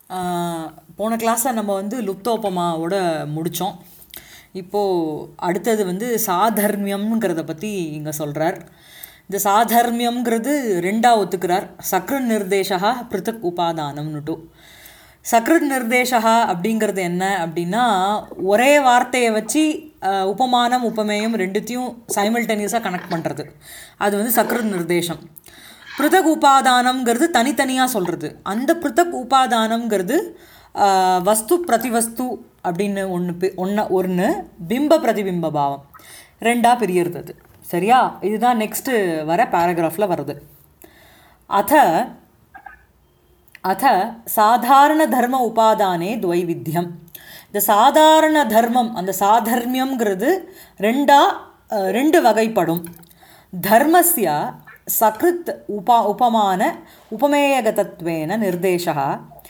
ஆஹ் போன கிளாஸை நம்ம வந்து லுப்தோபமாவோட முடித்தோம் இப்போது அடுத்தது வந்து சாதர்மியம்ங்கிறத பற்றி இங்கே சொல்கிறார் இந்த சாதர்மியம்ங்கிறது ரெண்டா ஒத்துக்கிறார் சக்ரு நிர்தேசா பிருத்தக் உபாதானம்னுட்டு சக்ருத் நிர்தேசா அப்படிங்கிறது என்ன அப்படின்னா ஒரே வார்த்தையை வச்சு அஹ், உபமானம் உபமேயம் ரெண்டுத்தையும் சைமல்டேனியஸாக கனெக்ட் பண்ணுறது அது வந்து சக்ருத் நிர்தேசம் பிருத்தக் உபாதானம்ங்கிறது தனித்தனியாக சொல்கிறது அந்த பிருத்தக் உபாதானம்ங்கிறது ஆஹ், வஸ்து பிரதிவஸ்து அப்படின்னு ஒன்று ஒன்று ஒன்று பிம்ப பிரதிபிம்ப பாவம் ரெண்டாக பிரியறது அது சரியா இதுதான் நெக்ஸ்ட்டு வர பேராகிராஃபில் வருது அத அத சாதாரண தர்ம உபாதானே துவைவித்தியம் இந்த சாதாரண தர்மம் அந்த சாதர்மியம்ங்கிறது ரெண்டா அஹ், ரெண்டு வகைப்படும் தர்மஸ்ய சக்ருத் உபா உபமான உபமேயகதத்வேன நிர்தேசா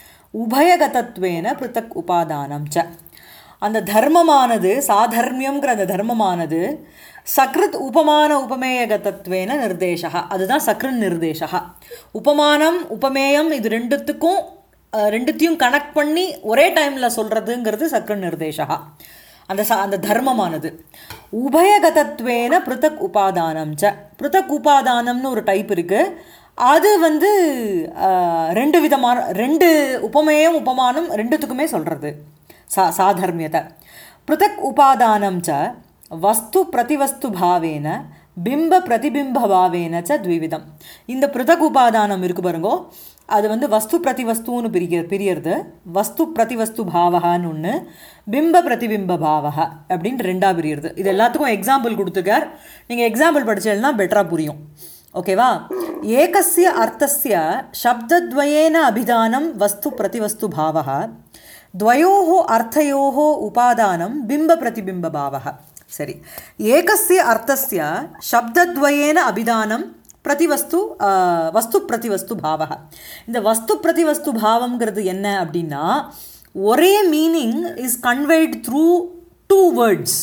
உபயகதத்வேன பிருத்தக் உபாதானம் ச அந்த தர்மமானது சாதர்மியம்ங்கிற அந்த தர்மமானது சக்ருத் உபமான உபமேயகதத்வேன நிர்தேசா அதுதான் சக்ருத் நிர்தேசா உபமானம் உபமேயம் இது ரெண்டுத்துக்கும் அஹ், ரெண்டுத்தையும் கனெக்ட் பண்ணி ஒரே டைமில் சொல்கிறதுங்கிறது சக்ருத் நிர்தேசா அந்த ச அந்த தர்மமானது உபயகதத்வேன பிருத்தக் உபாதானம் ச பிருத்தக் உபாதானம்னு ஒரு டைப் இருக்குது அது வந்து ஆஹ், ரெண்டு விதமான ரெண்டு உபமேயம் உபமானம் ரெண்டுத்துக்குமே சொல்கிறது சா சாதர்மியத்தை பிருத்தக் உபாதானம் ச வஸ்து பிரதிவஸ்து பாவேன பிம்ப பிரதிபிம்ப பாவேன ச த்விவிதம் இந்த பிருத்தக் உபாதானம் இருக்கு பாருங்கோ அது வந்து வஸ்து பிரதிவஸ்துன்னு பிரிய பிரியறது வஸ்து பிரதிவஸ்து பாவகான்னு ஒன்று பிம்ப பிரதிபிம்ப பாவக அப்படின்னு ரெண்டாக பிரியறது இது எல்லாத்துக்கும் எக்ஸாம்பிள் கொடுத்துருக்கார் நீங்கள் எக்ஸாம்பிள் படிச்சேன்னா பெட்டராக புரியும் ஓகேவா ஏகஸ்ய அர்த்தஸ்ய சப்தத்வயேன அபிதானம் வஸ்து பிரதிவஸ்து பாவக द्वयोः अर्थयोः उपादानं बिम्बप्रतिबिम्बभावः சரி ஏகஸ்ய அர்த்தஸ்ய சப்தத்வயேன அபிதானம் பிரதிவஸ்து ஆஹ், வஸ்து பிரதிவஸ்து பாவக இந்த வஸ்து பிரதிவஸ்து பாவம்ங்கிறது என்ன அப்படின்னா ஒரே meaning is conveyed through two words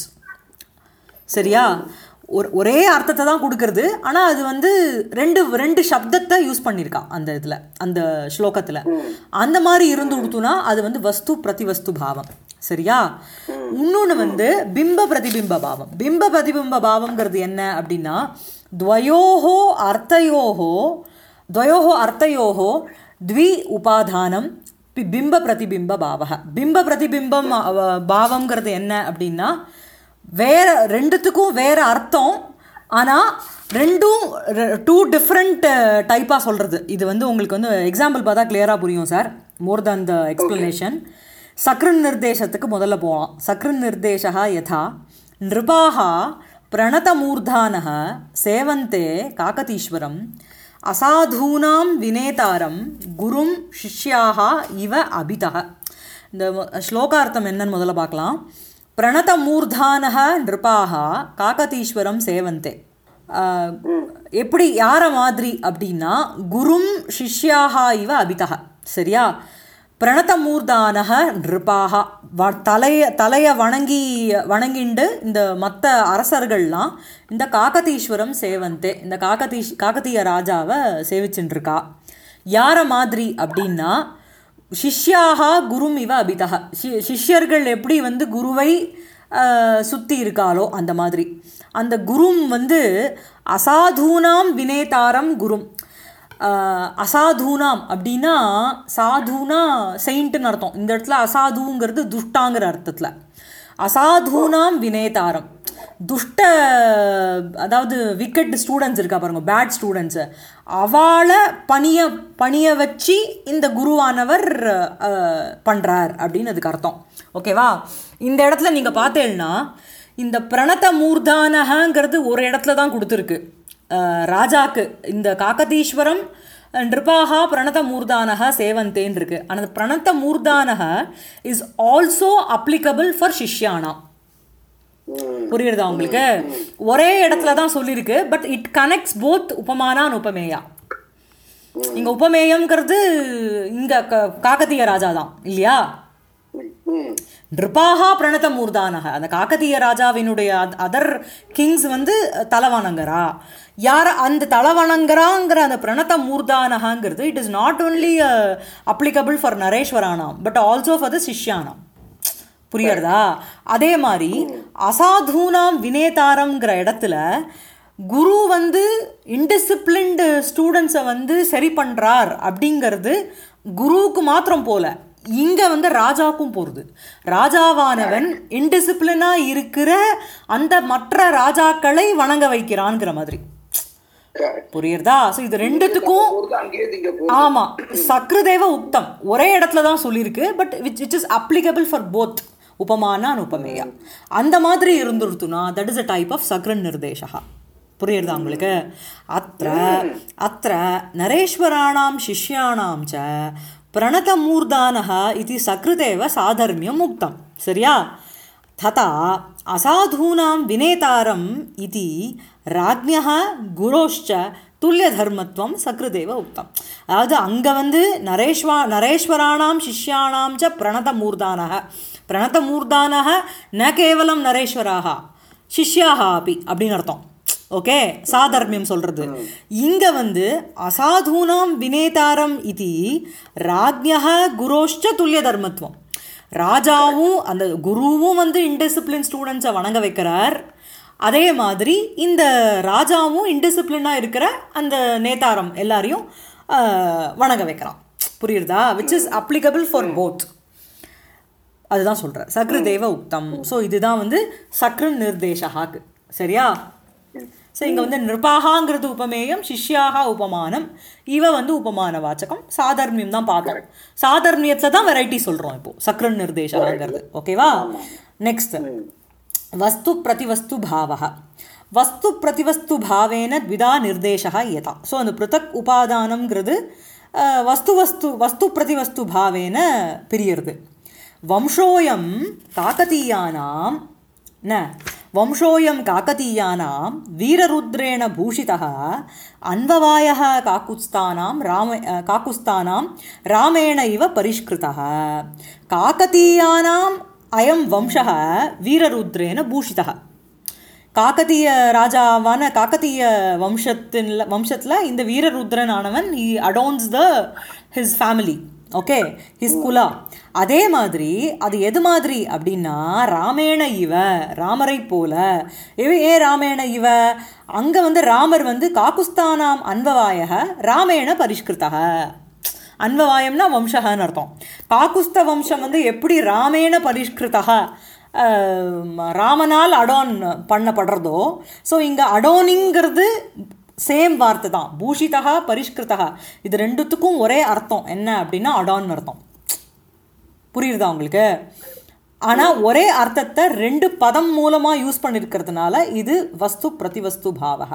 சரியா ஒரு ஒரே அர்த்தத்தை தான் கொடுக்கறது ஆனால் அது வந்து ரெண்டு ரெண்டு சப்தத்தை யூஸ் பண்ணியிருக்கான் அந்த இதில் அந்த ஸ்லோகத்தில் அந்த மாதிரி இருந்து கொடுத்துனா அது வந்து வஸ்து பிரதிவஸ்து பாவம் சரியா இன்னொன்று வந்து பிம்ப பிரதிபிம்ப பாவம் பிம்ப பிரதிபிம்ப பாவம்ங்கிறது என்ன அப்படின்னா துவயோஹோ அர்த்தயோஹோ துவயோஹோ அர்த்தயோஹோ த்வி உபாதானம் பி- பிம்ப பிரதிபிம்ப பாவக பிம்ப பிரதிபிம்பம் அஹ், பாவம்ங்கிறது என்ன அப்படின்னா வேற ரெண்டுத்துக்கும் வேற அர்த்தம் ஆனால் ரெண்டும் டூ டிஃப்ரெண்ட் டைப்பாக சொல்கிறது இது வந்து உங்களுக்கு வந்து எக்ஸாம்பிள் பார்த்தா கிளியராக புரியும் sir more than the explanation சக்ருன் நிர்தேசத்துக்கு முதல்ல போகலாம் சக்ருன் நிர்தேசா யதா நிருபாக பிரணதமூர்தானः சேவந்தே காகதீஸ்வரம் அசாதூனாம் வினேதாரம் குரும் சிஷ்யாக இவ அபிதः இந்த ம- ஸ்லோகார்த்தம் என்னன்னு முதல்ல பார்க்கலாம் பிரணதமூர்தானக நிருபாக காகதீஸ்வரம் சேவந்தே ஆஹ், எப்படி யார மாதிரி அப்படின்னா குரும் சிஷ்யாக இவ அபிதக சரியா பிரணதமூர்தானக நிருபாக வ தலைய தலையை வணங்கி வணங்கிண்டு இந்த மற்ற அரசர்கள்லாம் இந்த காகதீஸ்வரம் சேவந்தே இந்த காகதீஷ் காகதீய ராஜாவை சேவிச்சுட்டு இருக்கா யார மாதிரி அப்படின்னா சிஷ்யாக குரும் இவ அபிதக சி சிஷ்யர்கள் எப்படி வந்து குருவை ஆஹ், சுத்தி இருக்காளோ அந்த மாதிரி அந்த குரும் வந்து அசாதூனாம் வினேதாரம் குரும் ஆஹ், அசாதூனாம் அப்படின்னா சாதுனா செயின்ட்டுன்னு அர்த்தம் இந்த இடத்துல அசாதுங்கிறது துஷ்டாங்கிற அர்த்தத்தில் அசாதூனாம் வினேதாரம் துஷ்ட அதாவது விக்கெட் ஸ்டூடெண்ட்ஸ் இருக்கா பாருங்க பேட் ஸ்டூடெண்ட்ஸு அவளை பணிய பணிய வச்சு இந்த குருவானவர் அஹ், பண்றார் அப்படின்னு அதுக்கு அர்த்தம் ஓகேவா இந்த இடத்துல நீங்கள் பார்த்தேன்னா இந்த பிரணத மூர்தானகங்கிறது ஒரு இடத்துல தான் கொடுத்துருக்கு அஹ், ராஜாக்கு இந்த காக்கதீஸ்வரம் நிருபாகா பிரணத மூர்தானக சேவந்தேன் இருக்கு ஆனால் பிரணத மூர்தானக இஸ் ஆல்சோ அப்ளிகபிள் ஃபார் சிஷ்யானாம் புரியுறதா உங்களுக்கு ஒரே இடத்துல தான் சொல்லியிருக்கு பட் இட் கனெக்ட்ஸ் போத் உபமானான் உபமேயா இங்க உபமேயம்ங்கிறது இங்க க- காக்கத்திய ராஜா தான் இல்லையா ம் நிருபாகா பிரணத மூர்தானக அந்த காக்கதீய ராஜாவினுடைய அதர் கிங்ஸ் வந்து தலவணங்கரா யார் அந்த தலவணங்கராங்கிற அந்த பிரணத மூர்தானகங்கிறது it is not only applicable for நரேஸ்வரானாம் பட் ஆல்சோ ஃபார் த சிஷ்யானாம் புரியுறதா அதே மாதிரி அசாதூனாம் வினேதாரம்ங்கிற இடத்துல குரு வந்து இன்டிசிப்ளின்டு ஸ்டூடெண்ட்ஸை வந்து சரி பண்ணுறார் அப்படிங்கிறது குருவுக்கு மாத்திரம் போல இங்கே வந்து ராஜாவுக்கும் போகிறது ராஜாவானவன் இன்டிசிப்ளினாக இருக்கிற அந்த மற்ற ராஜாக்களை வணங்க வைக்கிறான்ங்கிற மாதிரி கரெக்ட் புரியுறதா ஸோ இது ரெண்டுத்துக்கும் போறது அங்கேயே திங்க போகுது ஆமா சக்ருதேவ உக்தம் ஒரே இடத்துல தான் சொல்லியிருக்கு but which which is applicable for both உபமான உபமேயா அந்த மாதிரி இருந்துருத்துனா that is a type of சக்ரன் நிர்தேசா புரியுறதா உங்களுக்கு அத்த அத்த நரேஸ்வராணாம் சிஷ்யாணாம் ச பிரணதமூர்தானः இது சக்ருதேவ சாதர்மியம் உக்தம் சரியா ததா அசாதூனாம் வினேதாரம் இதி ராஜ்ஞः குரோஷ்ச துல்லியதர்மத்துவம் சக்ருதேவ உக்தம் அதாவது அங்கே வந்து நரேஸ்வா நரேஸ்வராணாம் சிஷ்யாணாம் ச பிரணதமூர்தானः பிரணதமூர்தானः ந கேவலம் நரேஸ்வராக சிஷ்யாக அப்பி அப்படின்னு அர்த்தம் ஓகே சாதர்மியம் சொல்றது இங்க வந்து அசாதூனாம் வினேதாரம் இது ராஜ்ஞः குரோஷ்ச துல்லிய தர்மத்துவம் ராஜாவும் அந்த குருவும் வந்து இன்டிசிப்ளின் ஸ்டூடெண்ட்ஸை வணங்க வைக்கிறார் அதே மாதிரி இந்த ராஜாவும் இன்டிசிப்ளினாக இருக்கிற அந்த நேதாரம் எல்லாரையும் ஆஹ், வணங்க வைக்கிறான் புரியுறதா which is applicable for both அதுதான் சொல்கிறேன் சக்ருதேவ உக்தம் ஸோ இதுதான் வந்து சக்ரு நிர்தேசகாக்கு சரியா ஸோ இங்கே வந்து நிருபாகாங்கிறது உபமேயம் சிஷ்யாக உபமானம் இவ வந்து உபமான வாச்சகம் சாதர்மியம் தான் பார்க்கணும் சாதர்மியத்தில் தான் வெரைட்டி சொல்கிறோம் இப்போ சக்ரன் நிர்தேசகாங்கிறது ஓகேவா நெக்ஸ்ட் வஸ்து பிரதிவஸ்து பாவः வஸ்து பிரதிவஸ்து பாவேன த்விதா நிர்தேசः யதா ஸோ அந்த பிருத்தக் உபாதானம்ங்கிறது அஹ், வஸ்து வஸ்து வஸ்து பிரதிவஸ்து பாவேன பிரியறது வம்சோயம் காக்கதீயானாம் न वंशोऽयं काकतीयानां वीररुद्रेण भूषितः अन्ववायः काकुत्स्थानां राम अ, काकुत्स्थानां रामेण इव परिष्कृतः काकतीयानाम् अयं वंशः वीररुद्रेण भूषितः காக்கத்தீய ராஜாவான காக்கத்தீய வம்சத்தின் வம்சத்தில் இந்த வீரருத்ரன் ஆனவன் he adorns the his family okay his குலா அதே மாதிரி அது எது மாதிரி அப்படின்னா ராமேண இவ ராமரை போல இவ ஏன் ராமேண இவ அங்கே வந்து ராமர் வந்து காக்குஸ்தானாம் அன்வவாயக ராமேண பரிஷ்கிருத்தக அன்வவாயம்னா வம்சகன்னு அர்த்தம் காக்குஸ்த வம்சம் வந்து எப்படி ராமேண பரிஷ்கிருத்தக ஆஹ், ராமனால் அடோன் பண்ணப்படுறதோ ஸோ இங்கே அடோனிங்கிறது சேம் வார்த்தை தான் பூஷிதா பரிஷ்கிருதா இது ரெண்டுத்துக்கும் ஒரே அர்த்தம் என்ன அப்படின்னா அடான் அர்த்தம் புரியுதா உங்களுக்கு ஆனால் ஒரே அர்த்தத்தை ரெண்டு பதம் மூலமாக யூஸ் பண்ணியிருக்கிறதுனால இது வஸ்து பிரதிவஸ்து பாவக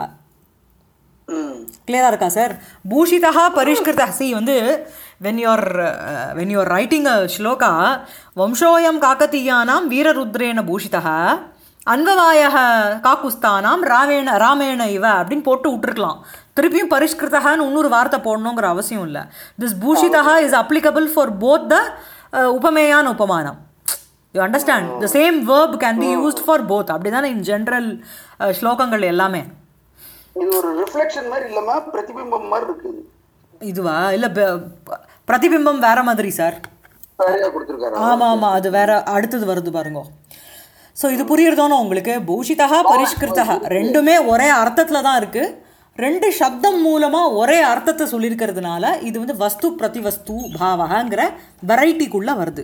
ம் கிளியராக இருக்கா சார் பூஷிதா பரிஷ்கிருத சி வந்து when you're when you're writing a shloka வம்சோயம் காக்கத்தீயானாம் வீரருத்ரேன பூஷிதா அன்வவாய காக்குஸ்தானாம் ராமேண ராமேண இவ அப்படின்னு போட்டு விட்டுருக்கலாம் திருப்பியும் பரிஷ்கிருதகான்னு இன்னொரு வார்த்தை போடணுங்கிற அவசியம் இல்லை திஸ் பூஷிதா is applicable for both the உபமேயான் உபமானம் you understand the same verb can be used for both அப்படி தானே இன் ஜென்ரல் ஸ்லோகங்கள் எல்லாமே இது ஒரு ரிஃப்ளெக்ஷன் மாதிரி இல்லாம பிரதிபிம்பம் மாதிரி இருக்குது இதுவா இல்லை பிரதிபிம்பம் வேற மாதிரி சார் சரியா கொடுத்துருக்காரு ஆமாம் ஆமாம் அது வேற அடுத்தது வருது பாருங்க ஸோ இது புரியுறதோனோ உங்களுக்கு பூஷிதா பரிஷ்கிருதா ரெண்டுமே ஒரே அர்த்தத்தில் தான் இருக்கு ரெண்டு சப்தம் மூலமாக ஒரே அர்த்தத்தை சொல்லியிருக்கிறதுனால இது வந்து வஸ்து பிரதிவஸ்து பாவகங்கிற வெரைட்டிக்குள்ளே வருது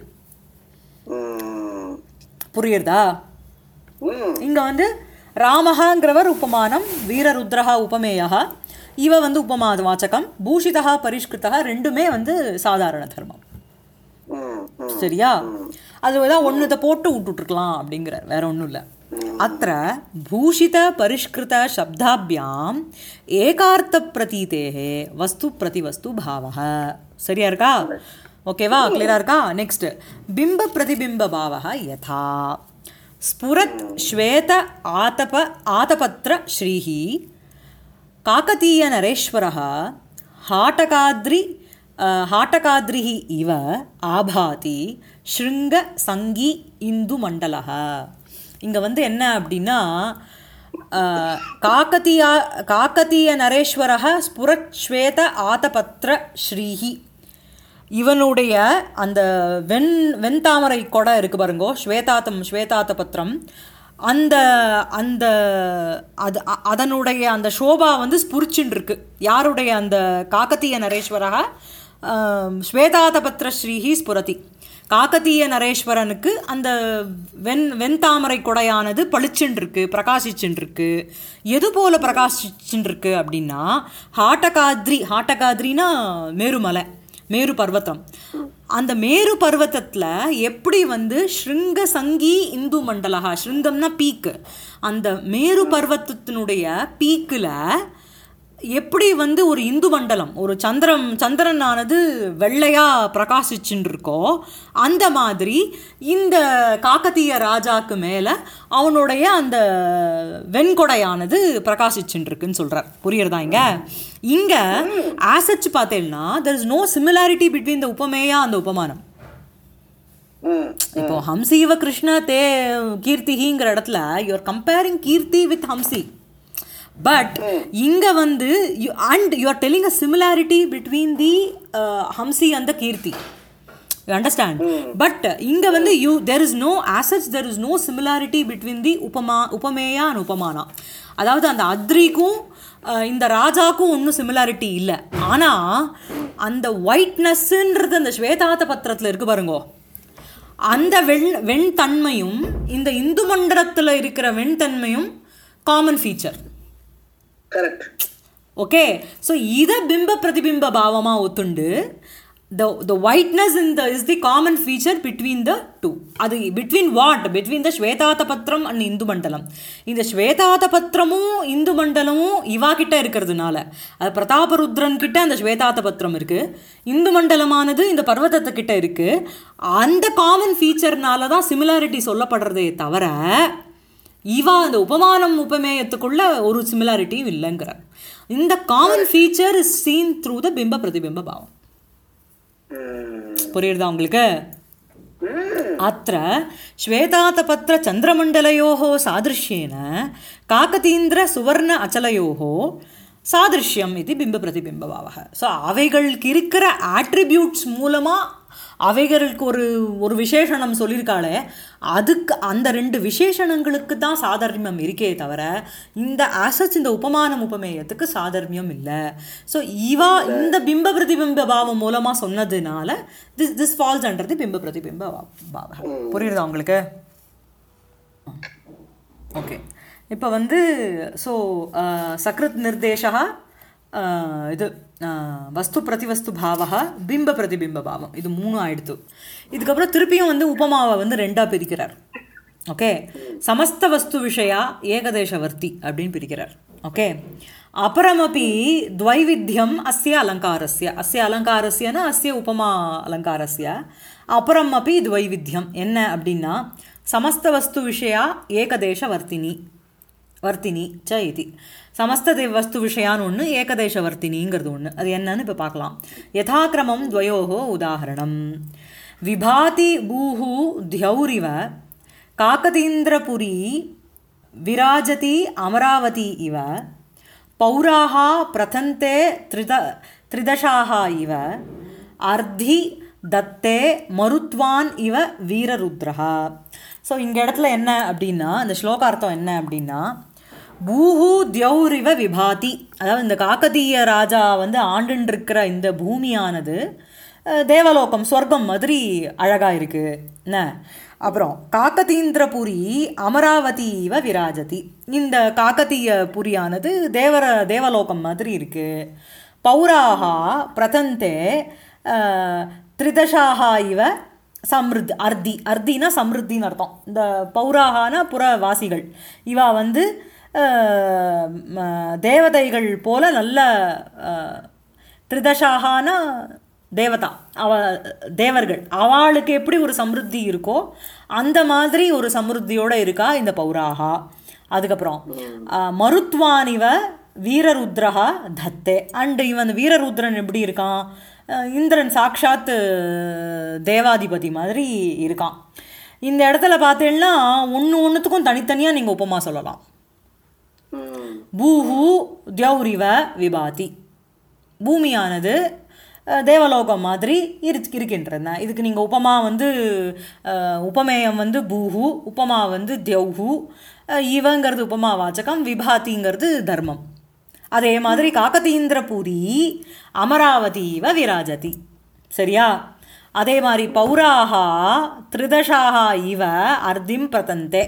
ம் புரியுறதா ம் இங்கே வந்து ராமஹங்கிறவர் உபமானம் வீரருத்ரஹா உபமேயா இவ வந்து உபமாத வாச்சகம் பூஷிதா பரிஷ்கிருதா ரெண்டுமே வந்து சாதாரண தர்மம் ம் ம் சரியா அதுதான் ஒன்றுத்தை போட்டு விட்டுட்டுருக்கலாம் அப்படிங்கிறார் வேற ஒன்றும் இல்லை அத்த பூஷித பரிஷ்கிருத சப்தாபியாம் ஏகார்த்த பிரதீதேகே வஸ்து பிரதிவஸ்து பாவக சரியா இருக்கா ஓகேவா கிளியரா இருக்கா நெக்ஸ்ட் பிம்ப பிரதிபிம்ப பாவக யதா ஸ்புரத் ஸ்வேத ஆதப ஆதபத்ர ஸ்ரீஹி काकतीयनरेश्वरः हाटकाद्रि ஹாட்டகாத்ரிஹி இவ ஆபாதி ஸ்ருங்க சங்கி இந்து மண்டலக இங்கே வந்து என்ன அப்படின்னா அஹ், காக்கதீயா காக்கதீய நரேஸ்வரக ஸ்புரத் ஸ்வேத ஆதபத்ர ஸ்ரீஹி இவனுடைய அந்த வெண் வெண்தாமரை கொடை இருக்கு பாருங்கோ ஸ்வேதாத்தம் ஸ்வேதாத்த பத்திரம் அந்த அந்த அது அ- அதனுடைய அந்த சோபா வந்து ஸ்புரிச்சுன்னு இருக்கு யாருடைய அந்த காக்கத்தீய நரேஸ்வரக ஆம், ஸ்வேதாத பத்திர ஸ்ரீஹி ஸ்புரதி காக்கத்தீய நரேஸ்வரனுக்கு அந்த வெண் வெண்தாமரை கொடையானது பளிச்சுன்னு இருக்கு பிரகாசிச்சுன்னு இருக்கு எது போல பிரகாசிச்சுன்னு இருக்கு அப்படின்னா ஹாட்டகாத்ரி ஹாட்டகாத்ரினா மேருமலை மேரு பர்வதம் அந்த மேரு பர்வதத்தில் எப்படி வந்து ஸ்ருங்க சங்கி இந்து மண்டலகா ஸ்ருங்கம்னா பீக்கு அந்த மேரு பர்வதத்தினுடைய பீக்கில் எப்படி வந்து ஒரு இந்து மண்டலம் ஒரு சந்திரம் சந்திரனானது வெள்ளையா பிரகாசிச்சுன்னு இருக்கோ அந்த மாதிரி இந்த காக்கத்தீய ராஜாக்கு மேல அவனுடைய அந்த வெண்கொடையானது பிரகாசிச்சுன்னு இருக்குன்னு சொல்றார் புரியுறதா இங்க இங்க ஆசச்சு பார்த்தேன்னா there is no similarity between the உபமேயா அந்த உபமானம் ம் இப்போ ஹம்சீவ கிருஷ்ண தே கீர்த்திகிங்கிற இடத்துல யூஆர் கம்பேரிங் கீர்த்தி வித் ஹம்சி பட் இங்க வந்து and you are telling a similarity between the ஹம்சி அண்ட் த கீர்த்தி யூ அண்டர்ஸ்டாண்ட் பட் இங்க வந்து யூ தெர் இஸ் நோ ஆசட்ஸ் there is no similarity between the உபமா உபமேயா அண்ட் உபமானா அதாவது அந்த அத்ரிக்கும் அஹ், இந்த ராஜாக்கும் ஒன்றும் சிமிலாரிட்டி இல்லை ஆனால் அந்த ஒயிட்னஸ்ன்றது அந்த ஸ்வேதாத பத்திரத்தில் இருக்கு பாருங்கோ அந்த வெண் வெண்தன்மையும் இந்த இந்து மண்டலத்தில் இருக்கிற வெண்தன்மையும் common feature correct okay so இதை பிம்ப பிரதிபிம்ப பாவமாக ஒத்துண்டு the the whiteness in the is the common feature between the two அது பிட்வீன் வாட் பிட்வீன் த ஸ்வேதாத பத்திரம் அண்ட் இந்து மண்டலம் இந்த ஸ்வேதாத பத்திரமும் இந்து மண்டலமும் இவா கிட்ட இருக்கிறதுனால அது பிரதாபருத்ரன் கிட்ட அந்த ஸ்வேதாத பத்திரம் இருக்கு இந்து மண்டலமானது இந்த பர்வதத்து கிட்ட இருக்கு அந்த காமன் ஃபீச்சர்னால தான் சிமிலாரிட்டி சொல்லப்படுறதே தவிர இவா அந்த உபமானம் உபமேயத்துக்குள்ள ஒரு சிமிலாரிட்டியும் இல்லைங்கிற இந்த common feature is seen through the பிம்ப பிரதிபிம்ப பாவம் புரியுறதா உங்களுக்கு அत्र श्वेतातपत्रचन्द्रमण्डलयोः सादृश्येन काकतीन्द्रसुवर्ण अचलयोः சாதிருஷ்யம் இது பிம்ப பிரதிபிம்பபாவக ஸோ அவைகளுக்கு இருக்கிற ஆட்ரிபியூட்ஸ் மூலமாக அவைகளுக்கு ஒரு ஒரு விசேஷணம் சொல்லியிருக்காளே அதுக்கு அந்த ரெண்டு விசேஷணங்களுக்கு தான் சாதர்மியம் இருக்கே தவிர இந்த ஆசஸ் இந்த உபமானம் உபமேயத்துக்கு சாதர்மியம் இல்லை ஸோ இவா இந்த பிம்ப பிரதிபிம்ப பாவம் மூலமாக சொன்னதுனால this this falls under the பிம்ப பிரதிபிம்ப பாவக புரியுதா உங்களுக்கு ஓகே இப்போ வந்து ஸோ சக்ருத் நிர்தேசா இது அஹ், வஸ்து பிரதிவஸ்து பாவா பிம்ப பிரதிபிம்ப பாவம் இது மூணு ஆயிடுத்து இதுக்கப்புறம் திருப்பியும் வந்து உபமாவை வந்து ரெண்டாக பிரிக்கிறார் ஓகே சமஸ்த வஸ்து விஷயா ஏகதேசவர்த்தி அப்படின்னு பிரிக்கிறார் ஓகே அப்புறமப்பி துவைவித்தியம் அஸ்ய அலங்காரஸ்ய அஸ்ய அலங்காரஸ்யன அஸ்ய உபமா அலங்காரஸ்ய அப்புறம் அப்பி துவைவித்தியம் என்ன அப்படின்னா சமஸ்த வஸ்து விஷயா ஏகதேசவர்த்தினி வர்த்தினி ச இதி சமஸ்த தே- வஸ்து விஷயான்னு ஒன்று ஏகதேச வர்த்தினிங்கிறது ஒன்று அது என்னன்னு இப்போ பார்க்கலாம் யதாக்கிரமம் துவயோகோ உதாகரணம் விபாதி பூஹு தியௌரிவ காக்கதீந்திரபுரி விராஜதி அமராவதி இவ பௌராः பிரதந்தே த்ரித த்ரிதசாः இவ அர்த்தி தத்தே மருத்வான் இவ வீரருத்ரஹா ஸோ இந்த இடத்துல என்ன அப்படின்னா இந்த ஸ்லோகார்த்தம் என்ன அப்படின்னா பூஹு தியௌரிவ விபாதி அதாவது இந்த காக்கதீய ராஜா வந்து ஆண்டுன்னு இருக்கிற இந்த பூமியானது அஹ், தேவலோகம் சொர்க்கம் மாதிரி அழகா இருக்கு என்ன அப்புறம் காக்கதீந்திரபுரி அமராவதி இவ விராஜதி இந்த காக்கதீய புரியானது தேவர தேவலோகம் மாதிரி இருக்கு பௌராகா பிரதந்தே அஹ், த்ரிதசாகா இவ சம்ருத் அர்த்தி அர்த்தினா சம்ருத்தின்னு அர்த்தம் இந்த பௌராகான புறவாசிகள் இவா வந்து அஹ், ம- தேவதைகள் போல நல்ல அஹ், திரிதசாகான தேவதா அவ தேவர்கள் அவளுக்கு எப்படி ஒரு சம்ருத்தி இருக்கோ அந்த மாதிரி ஒரு சம்ருத்தியோட இருக்கா இந்த பௌராகா அதுக்கப்புறம் அஹ், மருத்வானிவ வீரருத்ரஹா தத்தே அண்ட் இவன் அந்த வீரருத்ரன் எப்படி இருக்கான் அஹ், இந்திரன் சாக்ஷாத் தேவாதிபதி மாதிரி இருக்கான் இந்த இடத்துல பார்த்தீங்கன்னா ஒன்று ஒன்றுத்துக்கும் தனித்தனியாக நீங்கள் உபமா சொல்லலாம் ம். பூஹு தியௌரிவ விபாதி பூமியானது அஹ், தேவலோகம் மாதிரி இரு இருக்கின்றன இதுக்கு நீங்கள் உபமா வந்து அஹ், உபமேயம் வந்து பூஹு உபமா வந்து தியௌஹு அஹ், இவங்கிறது உபமா வாச்சகம் விபாதிங்கிறது தர்மம் அதே மாதிரி காக்கதீந்திரபுரி அமராவதீவ விராஜதி சரியா அதே மாதிரி பௌராகா திரிதசாக இவ அர்த்திம் பிரதந்தே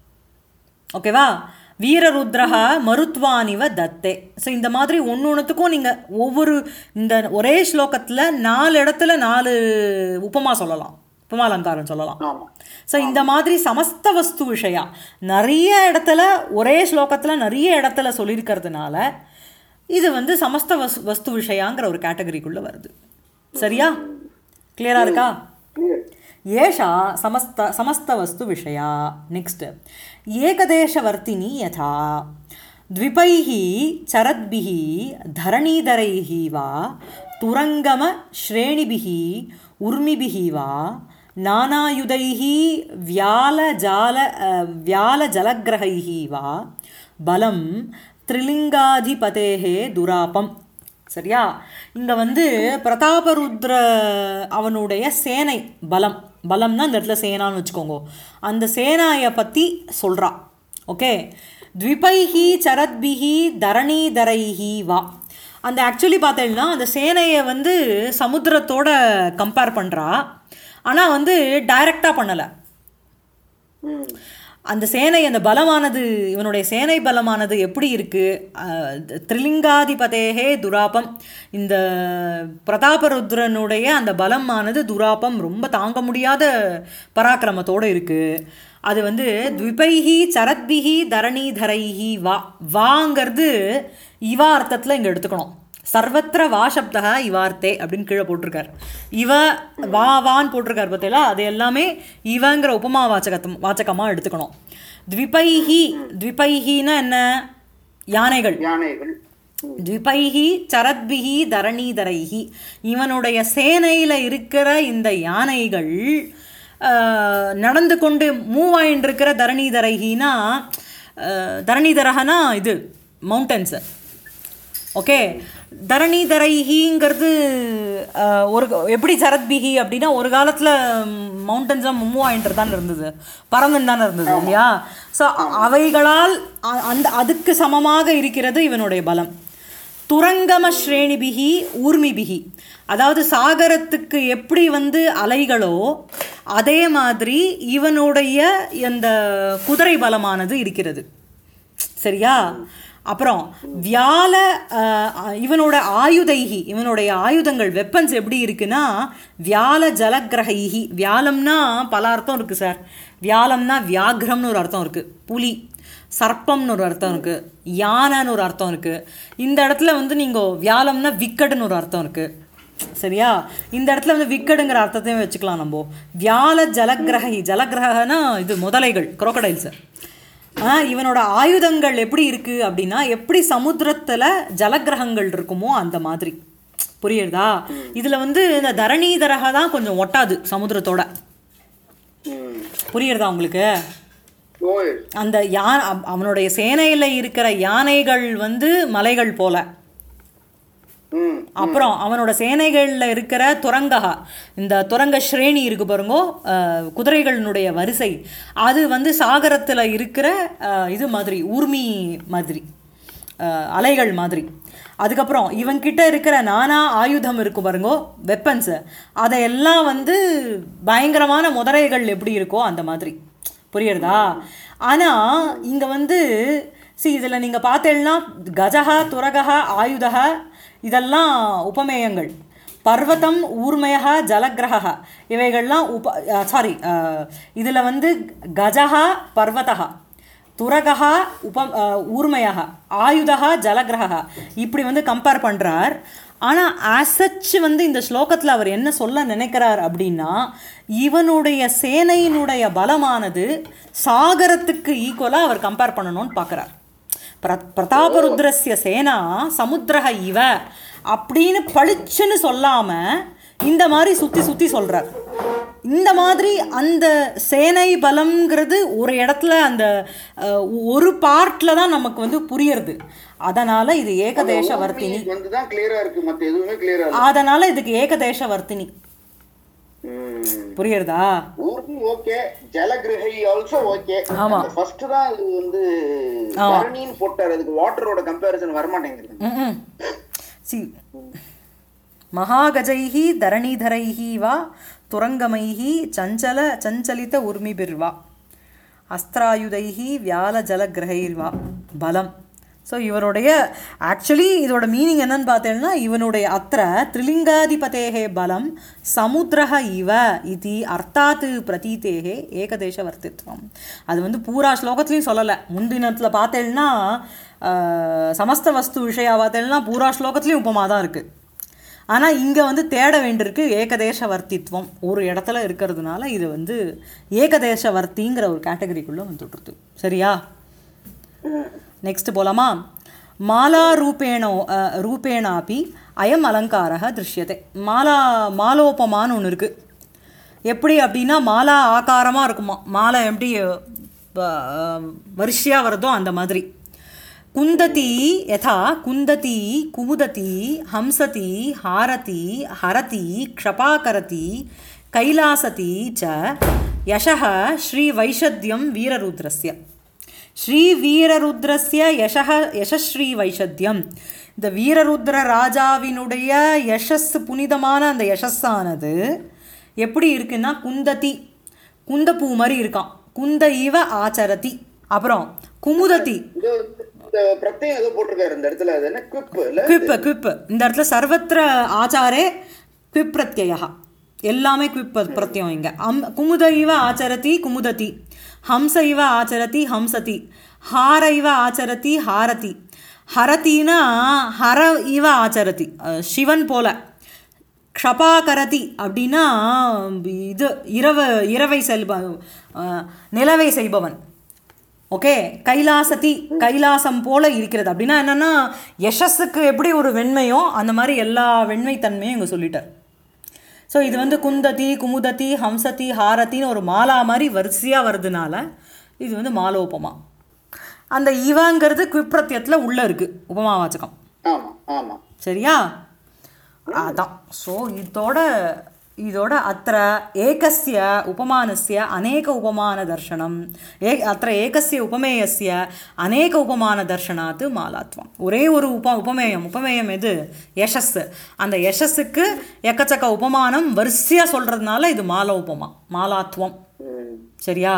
ஓகேவா வீரருத்ரஹ மருத்வானிவ தத்தே ஸோ இந்த மாதிரி ஒன்று ஒன்றுத்துக்கும் நீங்கள் ஒவ்வொரு இந்த ஒரே ஸ்லோகத்தில் நாலு இடத்துல நாலு உபமா சொல்லலாம் உபமாலங்காரம் சொல்லலாம் ஆமா ஸோ இந்த மாதிரி சமஸ்த வஸ்து விஷயா நிறைய இடத்துல ஒரே ஸ்லோகத்தில் நிறைய இடத்துல சொல்லியிருக்கிறதுனால இது வந்து சமஸ்த வஸ் வஸ்து விஷயாங்கிற ஒரு கேட்டகரிக்குள்ளே வருது சரியா கிளியராக இருக்கா கிளியர் ஏஷா समस्त समस्तवस्तुविषया नेक्स्ट् एकदेशवर्तिनी यथा द्विपैः चरद्भिः धरणीधरैः वा तुरङ्गमश्रेणिभिः उर्मिभिः वा नानायुधैः व्यालजाल अ, व्यालजलग्रहैः वा बलं त्रिलिङ्गाधिपतेः दुरापम् சரியா இங்க வந்து பிரதாபருத்ர அவனுடைய சேனை பலம் பலம்னா இந்த இடத்துல சேனான்னு வச்சுக்கோங்க அந்த சேனாயை பத்தி சொல்றா ஓகே த்விபைஹி சரத்பிஹி தரணீதரைஹி வா அந்த ஆக்சுவலி பார்த்தீங்கன்னா அந்த சேனையை வந்து சமுத்திரத்தோட கம்பேர் பண்றா ஆனா வந்து டைரக்டா பண்ணல ம் அந்த சேனை அந்த பலமானது இவனுடைய சேனை பலமானது எப்படி இருக்கு அஹ், திரிலிங்காதிபதேகே துராபம் இந்த பிரதாபருத்ரனுடைய அந்த பலமானது துராபம் ரொம்ப தாங்க முடியாத பராக்கிரமத்தோடு இருக்கு அது வந்து த்விபைஹி சரத்பிஹி தரணீதரைஹி வா வாங்கிறது இவா அர்த்தத்தில் இங்கே எடுத்துக்கணும் சர்வத்திர வா சப்தா இவார்த்தே அப்படின்னு கீழே போட்டிருக்கார் இவ வா வான்னு போட்டிருக்கார் பார்த்தீங்களா அது எல்லாமே இவங்கிற உபமா வாச்சகத்தம் வாச்சகமாக எடுத்துக்கணும் த்விபைஹி த்விபைஹின்னா என்ன யானைகள் யானைகள் த்விபைஹி சரத்பிஹி தரணீதரைஹி இவனுடைய சேனையில் இருக்கிற இந்த யானைகள் ஆஹ், நடந்து கொண்டு மூவாயின் இருக்கிற தரணீதரைஹினா ஆஹ், தரணீதரகனா இது மவுண்டன்ஸு ஓகே தரணிதரைஹிங்கிறது அஹ், ஒரு எப்படி சரத்பிஹி அப்படின்னா ஒரு காலத்தில் மவுண்டன்ஸாக மூவாயின்ட்டு தான் இருந்தது பறந்துன்னு தானே இருந்தது இல்லையா ஸோ அவைகளால் அ- அந்த அதுக்கு சமமாக இருக்கிறது இவனுடைய பலம் துரங்கம ஸ்ரேணிபிகி ஊர்மிபிகி அதாவது சாகரத்துக்கு எப்படி வந்து அலைகளோ அதே மாதிரி இவனுடைய இந்த குதிரை பலமானது இருக்கிறது சரியா அப்புறம் வியால அஹ், இவனோட ஆயுதைகி இவனுடைய ஆயுதங்கள் வெப்பன்ஸ் எப்படி இருக்குன்னா வியால ஜலக்கிரகைகி வியாலம்னா பல அர்த்தம் இருக்குது சார் வியாலம்னா வியாக்ரம்னு ஒரு அர்த்தம் இருக்குது புலி சர்ப்பம்னு ஒரு அர்த்தம் இருக்குது யானைன்னு ஒரு அர்த்தம் இருக்குது இந்த இடத்துல வந்து நீங்கள் வியாலம்னா விக்கடுன்னு ஒரு அர்த்தம் இருக்குது சரியா இந்த இடத்துல வந்து விக்கடுங்கிற அர்த்தத்தையும் வச்சுக்கலாம் நம்ம வியால ஜலக்கிரகி ஜலக்கிரகனா இது முதலைகள் crocodiles ஆ இவனோட ஆயுதங்கள் எப்படி இருக்கு அப்படின்னா எப்படி சமுத்திரத்துல ஜலக்கிரகங்கள் இருக்குமோ அந்த மாதிரி புரியுறதா இதுல வந்து இந்த தரணீதரக தான் கொஞ்சம் ஒட்டாது சமுத்திரத்தோட ம் புரியுறதா உங்களுக்கு ஓய் அந்த யா அவ- அவனுடைய சேனையில இருக்கிற யானைகள் வந்து மலைகள் போல ம் அப்புறம் அவனோட சேனைகளில் இருக்கிற துரங்ககா இந்த துரங்க ஸ்ரேணி இருக்கு பாருங்கோ அஹ், குதிரைகளினுடைய வரிசை அது வந்து சாகரத்தில் இருக்கிற அஹ், இது மாதிரி ஊர்மி மாதிரி அஹ், அலைகள் மாதிரி அதுக்கப்புறம் இவன்கிட்ட இருக்கிற நானா ஆயுதம் இருக்கும் பாருங்கோ வெப்பன்ஸு அதையெல்லாம் வந்து பயங்கரமான முதலைகள் எப்படி இருக்கோ அந்த மாதிரி புரியுறதா ஆனால் இங்கே வந்து சி இதில் நீங்கள் பார்த்தேன்னா கஜகா துரகா ஆயுதகா இதெல்லாம் உபமேயங்கள் பர்வதம் ஊர்மயா ஜலக்கிரகா இவைகள்லாம் உப சாரி இதில் வந்து கஜகா பர்வதா துரகா உப ஊர்மயா ஆயுதா ஜலக்கிரகா இப்படி வந்து கம்பேர் பண்ணுறார் ஆனால் ஆசச் வந்து இந்த ஸ்லோகத்தில் அவர் என்ன சொல்ல நினைக்கிறார் அப்படின்னா இவனுடைய சேனையினுடைய பலமானது சாகரத்துக்கு ஈக்குவலாக அவர் கம்பேர் பண்ணணும்னு பார்க்குறார் பிர பிரதாபருத்ரஸ்ய சேனா சமுத்திரக இவ அப்படின்னு பளிச்சுன்னு சொல்லாம இந்த மாதிரி சுத்தி சுத்தி சொல்றார் இந்த மாதிரி அந்த சேனை பலம்ங்கிறது ஒரு இடத்துல அந்த அஹ், ஒரு பார்ட்ல தான் நமக்கு வந்து புரியறது அதனால இது ஏகதேச வர்த்தினி வந்துதான் கிளியரா இருக்கு மத்த எதுவுமே கிளியரா இல்ல அதனால இதுக்கு ஏகதேச வர்த்தினி ம். புரியுறதா ஊர்தி ஓகே ஜலகிரகை ஆல்சோ ஓகே ஆமா. ஃபர்ஸ்ட் தான் இது வந்து தரணின்னு போட்டார் அதுக்கு வாட்டரோட கம்பேரிசன் வரமாட்டேங்குது ம்ம். சி மகாகஜைः தரணிதரைः वा துரங்கமைः சஞ்சல சஞ்சலித உர்மிபிர்வா அஸ்திராயுதைः வியாலஜலகிரகைர்வா பலம் ஸோ இவருடைய ஆக்சுவலி இதோட மீனிங் என்னன்னு பார்த்தேன்னா இவனுடைய அத்திர த்ரிலிங்காதிபதேகே பலம் சமுத்திரஹ இவ இது அர்த்தாத்து பிரதீதேகே ஏகதேச வர்த்தித்வம் அது வந்து பூரா ஸ்லோகத்துலையும் சொல்லலை முந்தினத்தில் பார்த்தேன்னா ஆஹ், சமஸ்த வஸ்து விஷயா பார்த்தேன்னா பூரா ஸ்லோகத்துலையும் உபமா தான் இருக்குது ஆனால் இங்கே வந்து தேட வேண்டியிருக்கு ஏகதேச வர்த்தித்வம் ஒரு இடத்துல இருக்கிறதுனால இது வந்து ஏகதேச வர்த்திங்கிற ஒரு கேட்டகரிக்குள்ளே வந்துட்டுருது சரியா நெக்ஸ்ட் போலாமா மாலா ரூபேணோ அஹ், ரூபேணாப்பி அயம் அலங்காரः திருஷ்யத்தை மாலா மாலோபமான்னு ஒன்று இருக்குது எப்படி அப்படின்னா மாலா ஆகாரமாக இருக்குமா மாலை எப்படி வரிசையாக வருதோ அந்த மாதிரி குந்ததி யதா குந்ததி குமுததி ஹம்சதி ஹாரதி ஹரதி க்ஷபாகரதி கைலாசதி ச யசः ஸ்ரீவைஷத்யம் வீரருத்ரஸ்ய ஸ்ரீவீரருத்ரஸ்ய யசக யசஸ்ரீ வைஷத்தியம் இந்த வீரருத்ர ராஜாவினுடைய யசஸ் புனிதமான அந்த யசஸ்ஸானது எப்படி இருக்குன்னா குந்ததி குந்தப்பூ மாதிரி இருக்கான் குந்த இவ ஆச்சரதி அப்புறம் குமுததி இந்த இந்த பிரத்யம் ஏதோ போட்டிருக்காரு இந்த இடத்துல அது என்ன குவிப் இல்ல குவிப் குவிப் இந்த இடத்துல சர்வத்திர ஆச்சாரே குவிப் பிரத்யயா எல்லாமே குவிப் பிரத்யம் இங்க அம் குமுத இவ ஆச்சரதி குமுததி ஹம்ச இவ ஆச்சரதி ஹம்சதி ஹார இவ ஆச்சரதி ஹாரதி ஹரதினா ஹர இவ ஆச்சரதி அஹ் சிவன் போல க்ஷபாகரதி அப்படின்னா இது இரவு இரவை செல்ப அஹ், நிலவை செய்பவன் ஓகே கைலாசதி கைலாசம் போல இருக்கிறது அப்படின்னா என்னன்னா யசஸுக்கு எப்படி ஒரு வெண்மையோ அந்த மாதிரி எல்லா வெண்மைத்தன்மையும் இங்கே சொல்லிட்டார் ஸோ இது வந்து குந்ததி குமுததி ஹம்சதி ஹாரத்தின்னு ஒரு மாலா மாதிரி வரிசையாக வருதுனால இது வந்து மாலோபமா அந்த இவங்கிறது குவிப்பிரத்தியத்தில் உள்ளே இருக்குது உபமாவாச்சகம் ஆமா ஆமா சரியா அதான் ஸோ இதோட இதோட அத்த ஏகஸ்ய உபமானஸ்ய அநேக உபமான தர்ஷனம் ஏ அத்த ஏகஸ்ய உபமேயஸ்ய அநேக உபமான தர்ஷனாத் மாலாத்வம் ஒரே ஒரு உப உபமேயம் உபமேயம் எது யசஸ் அந்த யசஸுக்கு எக்கச்சக்க உபமானம் வரிசையாக சொல்கிறதுனால இது மால உபமா மாலாத்வம் ம். சரியா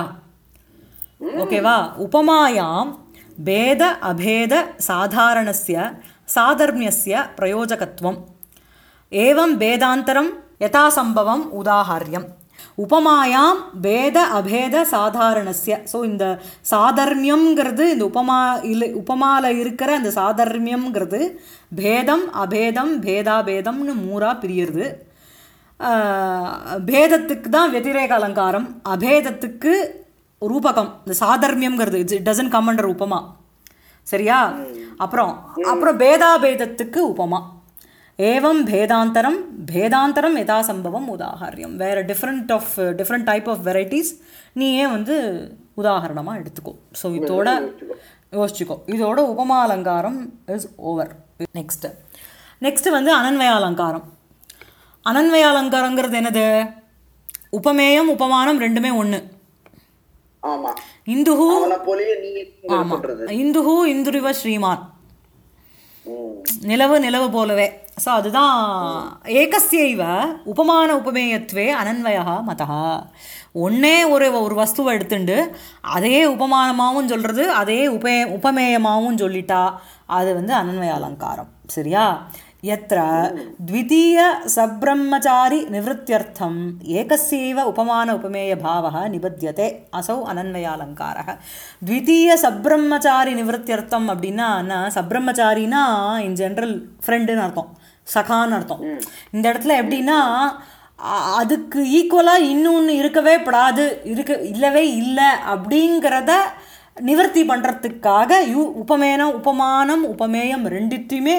ஓகேவா உபமாயாம் பேத அபேத சாதாரணஸ்ய சாதர்மியஸ்ய பிரயோஜகத்துவம் ஏவம் பேதாந்தரம் யதாசம்பவம் உதாஹாரியம் உபமாயாம் பேத அபேத சாதாரணஸ்ய ஸோ இந்த சாதர்மியம்ங்கிறது இந்த உபமா இல்லை உபமால இருக்கிற அந்த சாதர்மியம்ங்கிறது பேதம் அபேதம் பேதாபேதம்னு மூரா பிரியுறது ஆஹ், பேதத்துக்கு தான் வெதிரேக அலங்காரம் அபேதத்துக்கு ரூபகம் இந்த சாதர்மியம்ங்கிறது it's it doesn't come under உபமா சரியா அப்புறம் அப்புறம் பேதாபேதத்துக்கு உபமா ஏவம் பேதாந்தரம் பேதாந்தரம் யதா சம்பவம் உதாகரியம் வேறு different of different type of varieties நீயே வந்து உதாகரணமாக எடுத்துக்கோ ஸோ இதோட யோசிச்சுக்கோ இதோட உபமா அலங்காரம் இஸ் ஓவர் நெக்ஸ்ட்டு நெக்ஸ்ட்டு வந்து அனன்வய அலங்காரம் அனன்வய அலங்காரங்கிறது என்னது உபமேயம் உபமானம் ரெண்டுமே ஒன்று ஆமா இந்துஹு அவனை போலயே நீ சொல்றது இந்துஹு இந்துரிவ ஸ்ரீமான் ம். நிலவு நிலவு போலவே ஸோ அதுதான் ஏகஸ்யைவ உபமான உபமேயத்வே அனன்வயா மதா ஒன்னே ஒரு ஒரு வஸ்துவை எடுத்துண்டு அதே உபமானமாகவும் சொல்கிறது அதே உபே உபமேயமாகவும் சொல்லிட்டா அது வந்து அனன்வய அலங்காரம் சரியா यत्र द्वितीय सब्रह्मचारि निवृत्त्यर्थम् एकस्यैव उपमान उपमेयभावः निबध्यते असौ अनन्वयालङ्कारः द्वितीय சப்ரம்மச்சாரி நிவர்த்தியர்த்தம் அப்படின்னா என்ன சப்ரம்மச்சாரினா இன் ஜென்ரல் ஃப்ரெண்டுன்னு அர்த்தம் சகான்னு அர்த்தம் இந்த இடத்துல எப்படின்னா அ- அதுக்கு ஈக்குவலாக இன்னொன்று இருக்கவே படாது இருக்க இல்லவே இல்லை அப்படிங்கிறத நிவர்த்தி பண்ணுறதுக்காக யூ உபமேனம் உபமானம் உபமேயம் ரெண்டுத்தையுமே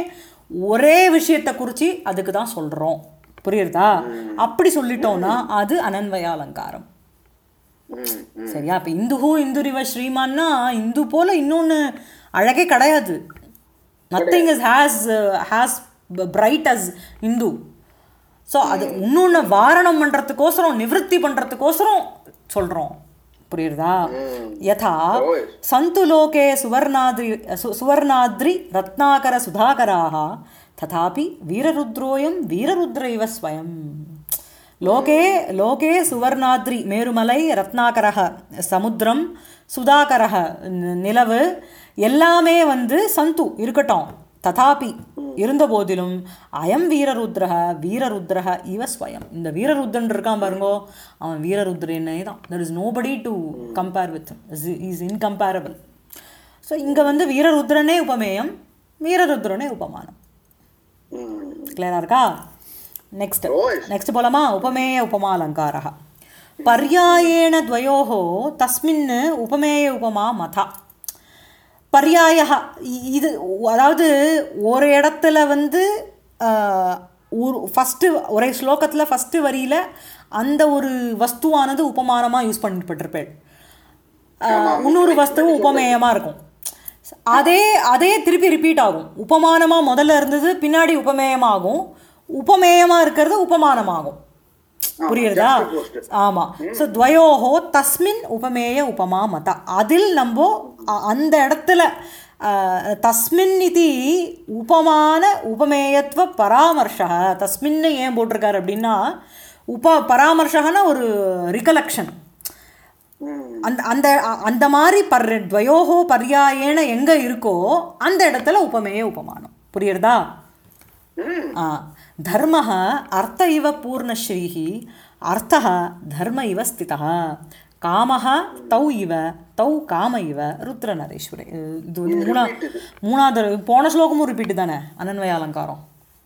ஒரே விஷயத்தை குறித்து அதுக்கு தான் சொல்கிறோம் புரியுறதா அப்படி சொல்லிட்டோம்னா அது அனன்வய அலங்காரம் ம், ம். சரியா இப்போ இந்துஹூ இந்துரிவ ஸ்ரீமான்னா இந்து போல இன்னொன்று அழகே கிடையாது nothing is has has bright as இந்து ஸோ அது இன்னொன்று வாரணம் பண்ணுறதுக்கோசரம் நிவர்த்தி பண்ணுறதுக்கோசரம் சொல்கிறோம் புரியுறதா யதா ஓய். சந்து லோகே சுவர்ணாத்ரி சு சுவர்ணாத்ரி ரத்னாகர சுதாகராக ததாபி வீரருத்ரோயம் வீரருத்ர இவ ஸ்வயம் லோகே லோகே சுவர்ணாத்ரி மேருமலை ரத்னாகரக சமுத்திரம் சுதாகரக ந- நிலவு எல்லாமே வந்து சந்து இருக்கட்டும் ததாபி இருந்த போதிலும் அயம் வீரருத்ரக வீரருத்ரக இவ ஸ்வயம் இந்த வீரருத்ரன் இருக்கான் பாருங்கோ அவன் வீரருத்ரனே தான் there is nobody to compare with is incomparable so இங்கே வந்து வீரருத்ரனே உபமேயம் வீரருத்ரனே உபமானம் ம். கிளியரா இருக்கா நெக்ஸ்ட் ஓய். நெக்ஸ்ட் போலாமா உபமேய உபமாலங்காரः பர்யாயேண द्वयोः தஸ்மின் உபமேய உபமா மதா பர்யாய இது அதாவது ஒரு இடத்துல வந்து ஆஹ், ஒரு ஃபஸ்ட்டு ஒரே ஸ்லோகத்தில் ஃபஸ்ட்டு வரியில் அந்த ஒரு வஸ்துவானது உபமானமாக யூஸ் பண்ணிப்பட்டிருப்பேன் இன்னொரு வஸ்துவும் உபமேயமாக இருக்கும் அதே அதே திருப்பி ரிப்பீட் ஆகும் உபமானமாக முதல்ல இருந்தது பின்னாடி உபமேயமாகும் உபமேயமாக இருக்கிறது உபமானமாகும் புரியுறதா ஆமாம் ஸோ துவயோஹோ தஸ்மின் உபமேய உபமா மத அதில் நம்ம அ- அந்த இடத்துல அஹ், தஸ்மின் இது உபமான உபமேயத்துவ பராமர்ஷ தஸ்மின்னு ஏன் போட்டிருக்காரு அப்படின்னா உப பராமர்ஷகன்னா ஒரு ரிகலெக்ஷன் ம். அந்த அந்த அ- அந்த மாதிரி பர் துவயோகோ பர்யாயேன எங்கே இருக்கோ அந்த இடத்துல உபமேய உபமானம் புரியுறதா ம். ஆ தர்மः अर्थ इव पूर्णश्रीः अर्थः धर्म इव स्थितः காமஹ தௌ இவ தௌ காம இவ ருத்ரநரேஸ்வரி இது வந்து மூணா மூணாவது போன ஸ்லோகமும் ரிப்பீட்டு தானே அனன்வய அலங்காரம்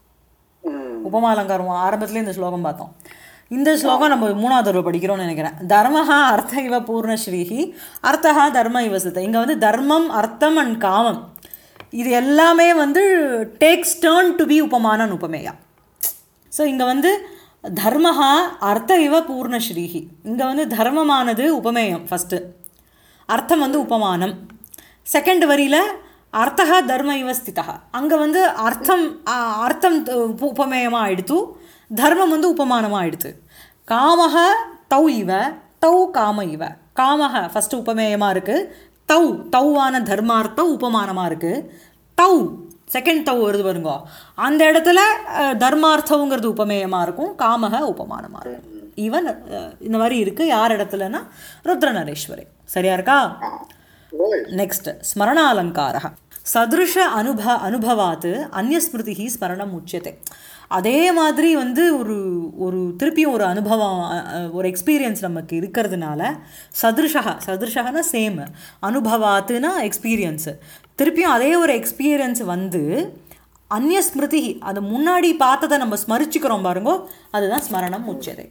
ம். உபமா அலங்காரம் ஆரம்பத்துல இந்த ஸ்லோகம் பார்த்தோம் இந்த ஸ்லோகம் நம்ம மூணாவது தடவை படிக்கிறோம்னு நினைக்கிறேன் தர்மஹா அர்த்த இவ பூர்ணஸ்ரீஹி அர்த்தஹா தர்ம இவ சித்த இங்கே வந்து தர்மம் அர்த்தம் அண்ட் காமம் இது எல்லாமே வந்து டேக்ஸ் டேர்ன் டு பி உபமானன் உபமேயா ஸோ இங்கே வந்து தர்மஹா அர்த்த இவ பூர்ணஸ்ரீஹி இங்கே வந்து தர்மமானது உபமேயம் ஃபஸ்ட்டு அர்த்தம் வந்து உபமானம் செகண்ட் வரியில் அர்த்தா தர்ம இவ ஸ்திதா அங்கே வந்து அர்த்தம் ஆ, அர்த்தம் த- உப- உபமேயமாக ஆயிடுத்து தர்மம் வந்து உபமானமாக ஆயிடுத்து காமஹ தௌ இவ தௌ காம இவ காமஹ ஃபஸ்ட்டு உபமேயமாக இருக்குது தௌ தௌவான தர்மார்த்தம் உபமானமாக இருக்குது தௌ செகண்ட் தௌ வருது பாருங்க அந்த இடத்துல அஹ், தர்மார்த்தங்கிறது உபமேயமாக இருக்கும் காமக உபமானமாக இருக்கும் ஈவன் இந்த மாதிரி இருக்குது யார் இடத்துலனா ருத்ரநரேஸ்வரி சரியா இருக்கா ஓய். நெக்ஸ்ட் ஸ்மரணாலங்காரः சதுருஷ அனுப அனுபவாத் அந்நியஸ்மிருதி ஸ்மரணம் உச்சியத்தை அதே மாதிரி வந்து ஒரு ஒரு திருப்பியும் ஒரு அனுபவம் அ- அ- ஒரு எக்ஸ்பீரியன்ஸ் நமக்கு இருக்கிறதுனால சதுருஷா சதுருஷகனா சேம் அனுபவாத்துனா எக்ஸ்பீரியன்ஸு திருப்பியும் அதே ஒரு எக்ஸ்பீரியன்ஸ் வந்து அந்நிய ஸ்மிருதி அது முன்னாடி பார்த்ததை நம்ம ஸ்மரிச்சுக்கிறோம் பாருங்கோ அதுதான் ஸ்மரணம் உச்சதை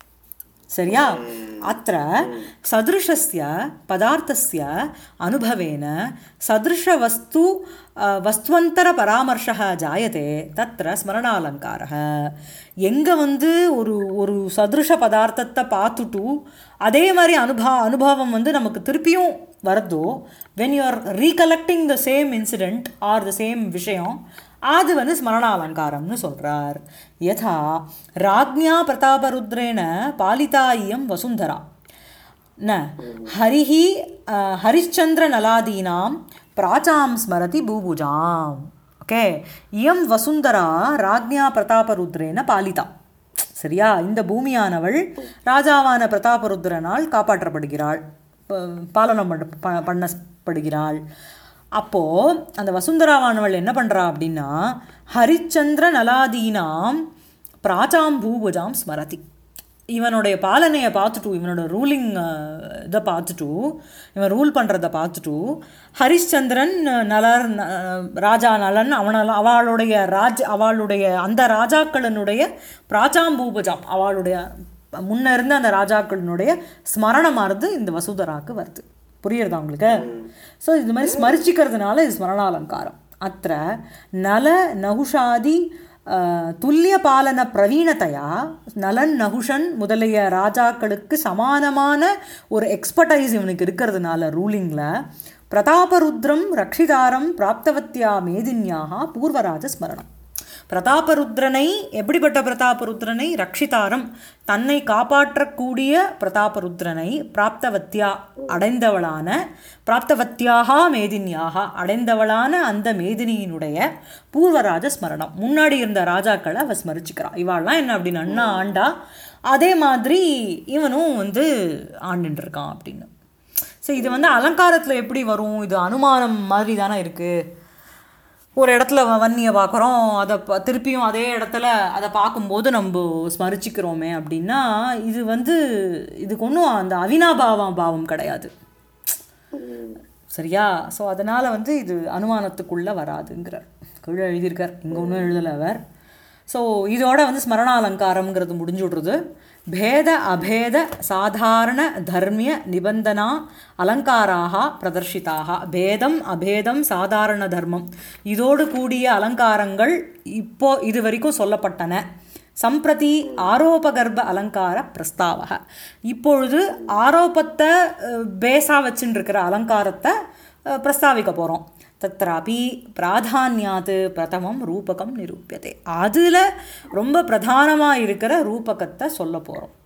சரியா அத்த சதுருஷஸ்ய பதார்த்தஸ்ய அனுபவேன சதுருஷவஸ்து அஹ், வஸ்துவந்தர பராமர்ஷः ஜாயதே தத்ர ஸ்மரணாலங்காரः எங்கே வந்து ஒரு ஒரு சதுருஷ பதார்த்தத்தை பார்த்துட்டு அதே மாதிரி அனுபா அனுபவம் வந்து நமக்கு திருப்பியும் வருதோ when you are recollecting the same incident or the same விஷயம் அது வந்து ஸ்மரணாலங்காரம்னு சொல்கிறார் யதா ராஜ்ஞா பிரதாபருத்ரேன பாலிதா இயம் வசுந்தரா न हरिः अ, हरिश्चन्द्रनलादीनां प्राचां स्मरति भूभुजाम् ஓகே இயம் வசுந்தரா ராஜ்ஞா பிரதாபருத்ரேன பாலிதா சரியா இந்த பூமியானவள் ராஜாவான பிரதாபருத்ரனால் காப்பாற்றப்படுகிறாள் ப- பாலனம் பண்ண ப- பண்ணப்படுகிறாள் அப்போது அந்த வசுந்தராவானவள் என்ன பண்ணுறா அப்படின்னா ஹரிச்சந்திர நலாதீனாம் பிராச்சாம் பூபுஜாம் ஸ்மரதி இவனுடைய பாலனையை பார்த்துட்டு இவனோட ரூலிங் இதை பார்த்துட்டு இவன் ரூல் பண்ணுறத பார்த்துட்டு ஹரிಶ್ಚಂದ್ரன் நலர் ந- ராஜா நலன் அவனால் அவளுடைய ராஜ் அவளுடைய அந்த ராஜாக்களினுடைய பிராச்சாம்பூபஜாம் அவளுடைய முன்ன இருந்த அந்த ராஜாக்களினுடைய ஸ்மரணமானது இந்த வசுதராக்கு வருது புரியுறதா உங்களுக்கு ஸோ இது மாதிரி ஸ்மரிச்சிக்கிறதுனால இது ஸ்மரணாலங்காரம் அத்த நல நகுஷாதி அஹ், துல்லிய பாலன பிரவீணத்தையா நலன் நகுஷன் முதலிய ராஜாக்களுக்கு சமானமான ஒரு எக்ஸ்பர்டைஸ் இவனுக்கு இருக்கிறதுனால ரூலிங்கில் பிரதாபருத்ரம் ரக்ஷிதாரம் பிராப்தவத்யா மேதின்யாக பூர்வராஜ ஸ்மரணம் பிரதாபருத்ரனை எப்படிப்பட்ட பிரதாபருத்ரனை ரக்ஷிதாரம் தன்னை காப்பாற்றக்கூடிய பிரதாபருத்ரனை பிராப்தவத்யா அடைந்தவளான பிராப்தவத்யாக மேதினியாக அடைந்தவளான அந்த மேதினியினுடைய பூர்வராஜ ஸ்மரணம் முன்னாடி இருந்த ராஜாக்களை அவ ஸ்மரிச்சுக்கிறா இவாள்லாம் என்ன அப்படின்னு அண்ணா ஆண்டா அதே மாதிரி இவனும் வந்து ஆண்டுட்டு இருக்கான் அப்படின்னு ஸோ இது வந்து அலங்காரத்தில் எப்படி வரும் இது அனுமானம் மாதிரி தானே இருக்குது ஒரு இடத்துல வ- வன்னியை பார்க்குறோம் அதை ப திருப்பியும் அதே இடத்துல அதை பார்க்கும்போது நம்ம ஸ்மரிச்சுக்கிறோமே அப்படின்னா இது வந்து இதுக்கு ஒன்றும் அந்த அவினாபாவம் பாவம் கிடையாது சரியா ஸோ அதனால் வந்து இது அனுமானத்துக்குள்ளே வராதுங்கிறார் கீழே எழுதியிருக்கார் இங்கே ஒன்றும் எழுதலை அவர் ஸோ இதோட வந்து ஸ்மரணாலங்காரம்ங்கிறது முடிஞ்சுடுறது பேத அபேத சாதாரண தர்மிய நிபந்தனா அலங்காராக பிரதர்ஷிதாக பேதம் அபேதம் சாதாரண தர்மம் இதோடு கூடிய அலங்காரங்கள் இப்போ இது வரைக்கும் சொல்லப்பட்டன சம்பிரதி ஆரோபகர்ப்ப அலங்கார பிரஸ்தாவக இப்பொழுது ஆரோபத்தை பேஸாக வச்சுட்டு இருக்கிற அலங்காரத்தை அஹ், பிரஸ்தாவிக்க போகிறோம் தத்ராபி பிராதான்யாத் பிரதமம் ரூபகம் நிரூபியதே அதில் ரொம்ப பிரதானமாக இருக்கிற ரூபகத்தை சொல்ல போகிறோம்